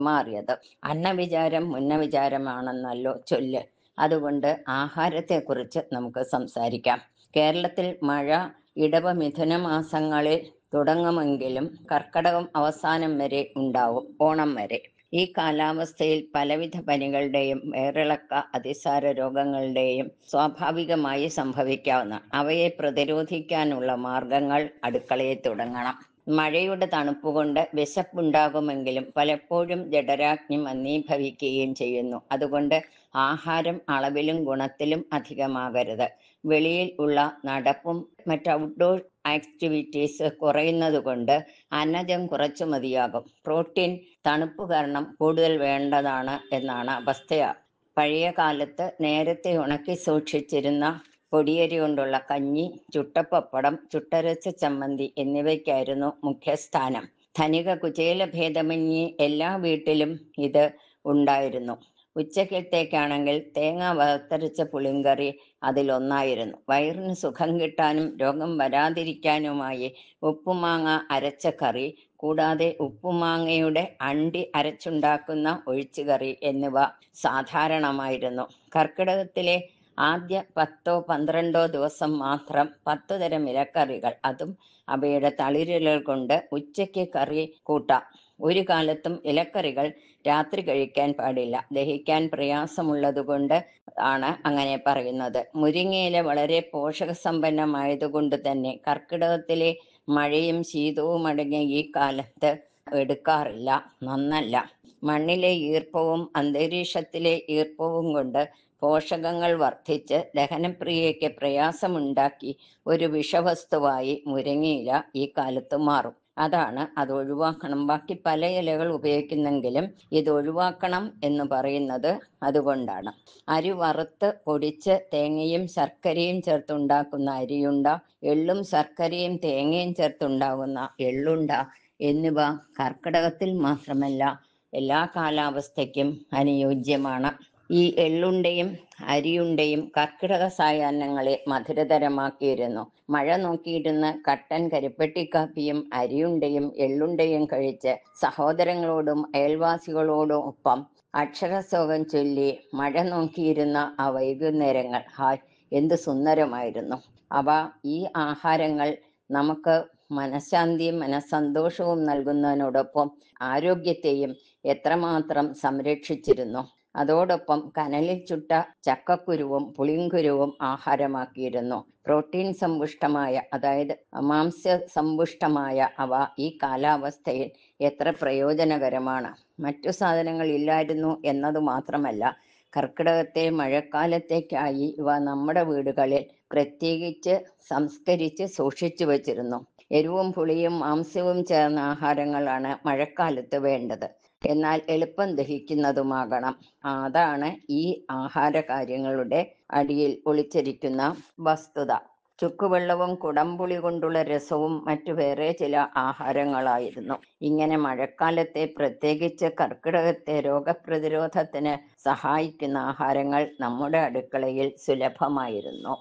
മാറിയത് അന്നവിചാരം മുന്നവിചാരമാണെന്നല്ലോ ചൊല്ല് അതുകൊണ്ട് ആഹാരത്തെക്കുറിച്ച് നമുക്ക് സംസാരിക്കാം കേരളത്തിൽ മഴ ഇടവ മിഥുന മാസങ്ങളിൽ തുടങ്ങുമെങ്കിലും കർക്കടകം അവസാനം വരെ ഉണ്ടാവും ഓണം വരെ ഈ കാലാവസ്ഥയിൽ പലവിധ പനികളുടെയും വയറിളക്ക അതിസാര രോഗങ്ങളുടെയും സ്വാഭാവികമായി സംഭവിക്കാവുന്ന അവയെ പ്രതിരോധിക്കാനുള്ള മാർഗങ്ങൾ അടുക്കളയിൽ തുടങ്ങണം മഴയുടെ തണുപ്പ് കൊണ്ട് വിശപ്പുണ്ടാകുമെങ്കിലും പലപ്പോഴും ജഡരാഗ്നി മന്ദീഭവിക്കുകയും ചെയ്യുന്നു അതുകൊണ്ട് ആഹാരം അളവിലും ഗുണത്തിലും അധികമാകരുത് വെളിയിൽ ഉള്ള നടപ്പും മറ്റ് ഔട്ട്ഡോർ ആക്ടിവിറ്റീസ് കുറയുന്നത് കൊണ്ട് അന്നജം കുറച്ചു മതിയാകും പ്രോട്ടീൻ തണുപ്പ് കാരണം കൂടുതൽ വേണ്ടതാണ് എന്നാണ് അവസ്ഥ പഴയ കാലത്ത് നേരത്തെ ഉണക്കി സൂക്ഷിച്ചിരുന്ന പൊടിയരി കൊണ്ടുള്ള കഞ്ഞി ചുട്ടപ്പപ്പടം ചുട്ടരച്ച ചമ്മന്തി എന്നിവയ്ക്കായിരുന്നു മുഖ്യസ്ഥാനം ധനിക കുചേല ഭേദമന്യേ എല്ലാ വീട്ടിലും ഇത് ഉണ്ടായിരുന്നു ഉച്ചക്കത്തേക്കാണെങ്കിൽ തേങ്ങ വറുത്തരച്ച പുളിങ്കറി അതിലൊന്നായിരുന്നു വയറിന് സുഖം കിട്ടാനും രോഗം വരാതിരിക്കാനുമായി ഉപ്പുമാങ്ങ അരച്ച കറി കൂടാതെ ഉപ്പുമാങ്ങയുടെ അണ്ടി അരച്ചുണ്ടാക്കുന്ന ഒഴിച്ചുകറി എന്നിവ സാധാരണമായിരുന്നു കർക്കിടകത്തിലെ ആദ്യ പത്തോ പന്ത്രണ്ടോ ദിവസം മാത്രം പത്തു തരം ഇലക്കറികൾ അതും അവയുടെ തളിരിലകൾ കൊണ്ട് ഉച്ചയ്ക്ക് കറി കൂട്ടാം ഒരു കാലത്തും ഇലക്കറികൾ രാത്രി കഴിക്കാൻ പാടില്ല ദഹിക്കാൻ പ്രയാസമുള്ളതുകൊണ്ട് ആണ് അങ്ങനെ പറയുന്നത് മുരിങ്ങയില വളരെ പോഷക സമ്പന്നമായതുകൊണ്ട് തന്നെ കർക്കിടകത്തിലെ മഴയും ശീതവും അടങ്ങിയ ഈ കാലത്ത് എടുക്കാറില്ല നന്നല്ല മണ്ണിലെ ഈർപ്പവും അന്തരീക്ഷത്തിലെ ഈർപ്പവും കൊണ്ട് പോഷകങ്ങൾ വർദ്ധിച്ച് ദഹനപ്രിയയ്ക്ക് പ്രയാസമുണ്ടാക്കി ഒരു വിഷവസ്തുവായി മുരിങ്ങയില ഈ കാലത്ത് മാറും അതാണ് അത് ഒഴിവാക്കണം ബാക്കി പല ഇലകൾ ഉപയോഗിക്കുന്നെങ്കിലും ഇത് ഒഴിവാക്കണം എന്ന് പറയുന്നത് അതുകൊണ്ടാണ് അരി വറുത്ത് പൊടിച്ച് തേങ്ങയും ശർക്കരയും ചേർത്തുണ്ടാക്കുന്ന അരിയുണ്ട എള്ളും ശർക്കരയും തേങ്ങയും ചേർത്തുണ്ടാകുന്ന എള്ളുണ്ട എന്നിവ കർക്കിടകത്തിൽ മാത്രമല്ല എല്ലാ കാലാവസ്ഥയ്ക്കും അനുയോജ്യമാണ് ഈ എള്ളുണ്ടയും അരിയുണ്ടയും കർക്കിടക സായാഹ്നങ്ങളെ മധുരതരമാക്കിയിരുന്നു മഴ നോക്കിയിരുന്ന് കട്ടൻ കരിപ്പെട്ടിക്കാപ്പിയും അരിയുണ്ടയും എള്ളുണ്ടയും കഴിച്ച് സഹോദരങ്ങളോടും അയൽവാസികളോടും ഒപ്പം അക്ഷരശ്ലോകം ചൊല്ലി മഴ നോക്കിയിരുന്ന ആ വൈകുന്നേരങ്ങൾ ഹായ് എന്ത് സുന്ദരമായിരുന്നു അവ ഈ ആഹാരങ്ങൾ നമുക്ക് മനഃശാന്തിയും മനസ്സന്തോഷവും നൽകുന്നതിനോടൊപ്പം ആരോഗ്യത്തെയും എത്രമാത്രം സംരക്ഷിച്ചിരുന്നു അതോടൊപ്പം കനലിൽ ചുട്ട ചക്കക്കുരുവും പുളിങ്കുരുവും ആഹാരമാക്കിയിരുന്നു പ്രോട്ടീൻ സമ്പുഷ്ടമായ അതായത് മാംസ്യ സമ്പുഷ്ടമായ അവ ഈ കാലാവസ്ഥയിൽ എത്ര പ്രയോജനകരമാണ് മറ്റു സാധനങ്ങൾ ഇല്ലായിരുന്നു എന്നത് മാത്രമല്ല കർക്കിടകത്തെ മഴക്കാലത്തേക്കായി ഇവ നമ്മുടെ വീടുകളിൽ പ്രത്യേകിച്ച് സംസ്കരിച്ച് സൂക്ഷിച്ചു വച്ചിരുന്നു എരിവും പുളിയും മാംസ്യവും ചേർന്ന ആഹാരങ്ങളാണ് മഴക്കാലത്ത് വേണ്ടത് എന്നാൽ എളുപ്പം ദഹിക്കുന്നതുമാകണം അതാണ് ഈ ആഹാര കാര്യങ്ങളുടെ അടിയിൽ ഒളിച്ചിരിക്കുന്ന വസ്തുത ചുക്കുവെള്ളവും കുടംപുളി കൊണ്ടുള്ള രസവും മറ്റു വേറെ ചില ആഹാരങ്ങളായിരുന്നു ഇങ്ങനെ മഴക്കാലത്തെ പ്രത്യേകിച്ച് കർക്കിടകത്തെ രോഗപ്രതിരോധത്തിന് സഹായിക്കുന്ന ആഹാരങ്ങൾ നമ്മുടെ അടുക്കളയിൽ സുലഭമായിരുന്നു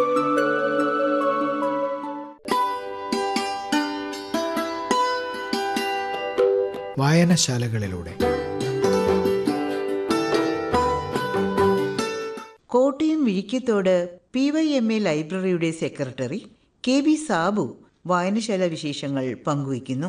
വായനശാലകളിലൂടെ Kottayam Vizhikkathodu P Y M A ലൈബ്രറിയുടെ സെക്രട്ടറി കെ വി സാബു വായനശാല വിശേഷങ്ങൾ പങ്കുവയ്ക്കുന്നു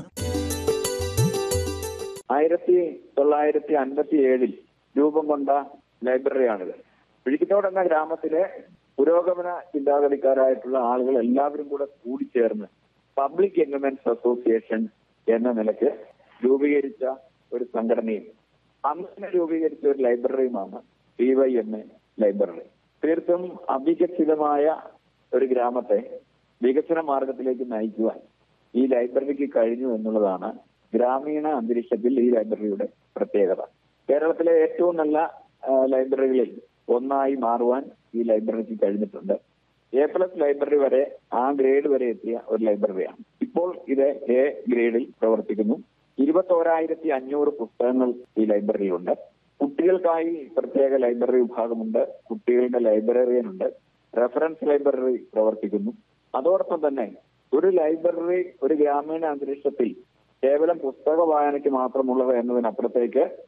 ആയിരത്തി തൊള്ളായിരത്തി അൻപത്തി ഏഴിൽ രൂപം കൊണ്ട ലൈബ്രറിയാണിത് വിഴിക്കത്തോട് എന്ന ഗ്രാമത്തിലെ പുരോഗമന ചിന്താഗതിക്കാരായിട്ടുള്ള ആളുകൾ എല്ലാവരും കൂടെ കൂടിച്ചേർന്ന് പബ്ലിക് എൻവയൺമെന്റ്സ് അസോസിയേഷൻ എന്ന നിലയ്ക്ക് രൂപീകരിച്ച ഒരു സംഘടനയും അന്ന് തന്നെ രൂപീകരിച്ച ഒരു ലൈബ്രറിയുമാണ് P Y M A library തീർത്തും അവികസിതമായ ഒരു ഗ്രാമത്തെ വികസന മാർഗത്തിലേക്ക് നയിക്കുവാൻ ഈ ലൈബ്രറിക്ക് കഴിഞ്ഞു എന്നുള്ളതാണ് ഗ്രാമീണ അന്തരീക്ഷത്തിൽ ഈ ലൈബ്രറിയുടെ പ്രത്യേകത കേരളത്തിലെ ഏറ്റവും നല്ല ആ, ലൈബ്രറികളിൽ ഒന്നായി മാറുവാൻ ഈ ലൈബ്രറിക്ക് കഴിഞ്ഞിട്ടുണ്ട് എ പ്ലസ് ലൈബ്രറി വരെ ആ ഗ്രേഡ് വരെ എത്തിയ ഒരു ലൈബ്രറിയാണ് ഇപ്പോൾ ഇത് എ ഗ്രേഡിൽ പ്രവർത്തിക്കുന്നു ഇരുപത്തോരായിരത്തി അഞ്ഞൂറ് പുസ്തകങ്ങൾ ഈ ലൈബ്രറിയിലുണ്ട് കുട്ടികൾക്കായി പ്രത്യേക ലൈബ്രറി വിഭാഗമുണ്ട് കുട്ടികളുടെ ലൈബ്രറിയൻ ഉണ്ട് റെഫറൻസ് ലൈബ്രറി പ്രവർത്തിക്കുന്നു അതോടൊപ്പം തന്നെ ഒരു ലൈബ്രറി ഒരു ഗ്രാമീണ അന്തരീക്ഷത്തിൽ കേവലം പുസ്തക വായനയ്ക്ക് മാത്രമുള്ളത് എന്നതിനപ്പുറത്തേക്ക്